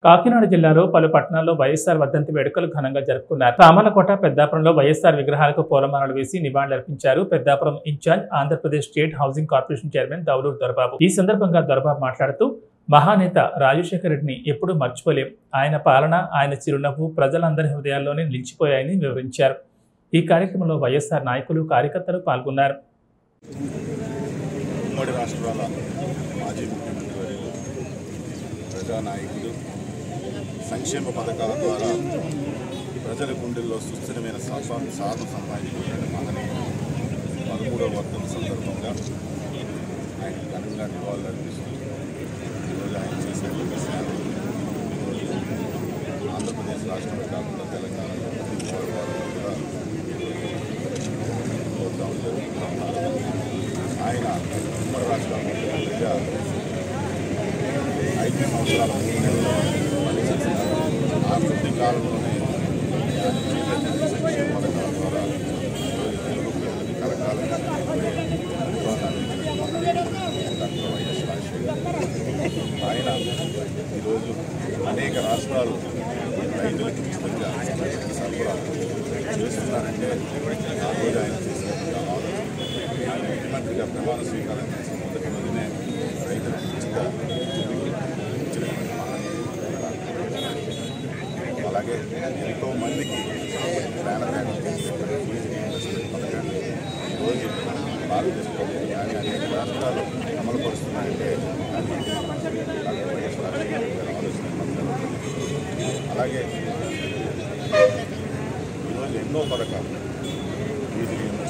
కాకినాడ జిల్లాలో పలు పట్టణాల్లో వైఎస్ఆర్ వర్ధంతి వేడుకలు ఘనంగా జరుపుకున్నారు రామలకోట పెద్దాపురంలో వైఎస్ఆర్ విగ్రహాలకు పూలమాలలు వేసి నివాళులర్పించారు Peddapuram incharge Andhra Pradesh state housing corporation chairman Dauluru Dorababu ఈ సందర్భంగా దొరబాబు మాట్లాడుతూ మహానేత రాజశేఖర రెడ్డిని ఎప్పుడూ మర్చిపోలేం ఆయన పాలన ఆయన చిరునవ్వు ప్రజలందరి హృదయాల్లోనే నిలిచిపోయాయని వివరించారు ఈ కార్యక్రమంలో వైఎస్ఆర్ నాయకులు కార్యకర్తలు పాల్గొన్నారు ఉమ్మడి రాష్ట్రాల మాజీ ముఖ్యమంత్రి వర్యులు ప్రజానాయకుడు సంక్షేమ పథకాల ద్వారా ప్రజల గుండెల్లో సుస్థిరమైన సా- సాధన సంపాదించిన మహనీయుడు పదమూడవ వర్ధన సందర్భంగా ఆయన ఘనంగా నివాళులు అర్పిస్తూ ఈరోజు ఆయన చేసినటువంటి సేవలు ఈరోజు ఆంధ్రప్రదేశ్ రాష్ట్రమే కాకుండా తెలంగాణలో ప్రతి వారు కూడా ప్రోత్సాహం జరుగుతున్నారు ఆయన ఉమ్మడి రాష్ట్ర ముఖ్యమంత్రిగా ఐదు సంవత్సరాల మూడు నెలలు పనిచేసిన ఆ కొద్ది కాలంలోనే ఆయన చేపట్టిన సంక్షేమ పథకాల ద్వారా ఈరోజు తెలుగు ప్రజలకు కరకాలం డాక్టర్ వైఎస్ రాజశేఖర్ ఆయన ఈరోజు అనేక రాష్ట్రాలు రైతులకు ఉచితంగా సరఫరా చేస్తున్నారంటే ఆ రోజు ఆయన చేసినటువంటి ఆలోచన ఆయన ముఖ్యమంత్రిగా ప్రమాణ స్వీకారం చేసిన మొదటి రోజునే రైతులకు ఉచిత ఇచ్చినటువంటి మహనీయుడు. అలాగే ఎంతో మందికి ప్రాణత్యాగం చేసినటువంటి ఫీజు రీయింబర్స్మెంట్ పథకాన్ని ఈరోజు భారతదేశంలో కానీ అనేక రాష్ట్రాలు అమలు పరుస్తున్నాయంటే అది డాక్టర్ వైఎస్ రాజశేఖర రెడ్డి గారి ఆలోచన పథకాలు. అలాగే ఈరోజు ఎన్నో పథకాలు ఫీజు రీయింబర్స్మెంట్